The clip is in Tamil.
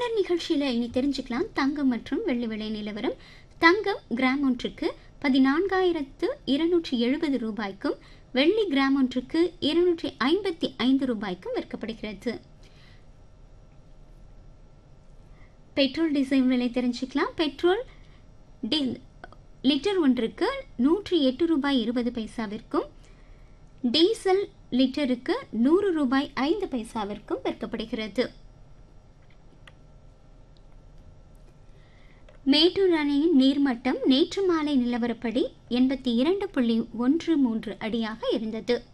மலர் நிகழ்ச்சியில் இனி தெரிஞ்சுக்கலாம் தங்கம் மற்றும் வெள்ளி விலை நிலவரம் தங்கம் கிராம் ஒன்றுக்கு பதினான்காயிரத்து இருநூற்றி எழுபது ரூபாய்க்கும் வெள்ளி கிராம் ஒன்றுக்கு இருநூற்றி ஐம்பத்தி ஐந்து ரூபாய்க்கும் விற்கப்படுகிறது பெட்ரோல் டீசல் விலை தெரிஞ்சுக்கலாம் பெட்ரோல் டி லிட்டர் ஒன்றுக்கு நூற்றி எட்டு ரூபாய் இருபது பைசாவிற்கும் டீசல் லிட்டருக்கு நூறு ரூபாய் ஐந்து பைசாவிற்கும் விற்கப்படுகிறது மேட்டூர் அணையின் நீர்மட்டம் நேற்று மாலை நிலவரப்படி எண்பத்தி இரண்டு புள்ளி ஒன்று மூன்று அடியாக இருந்தது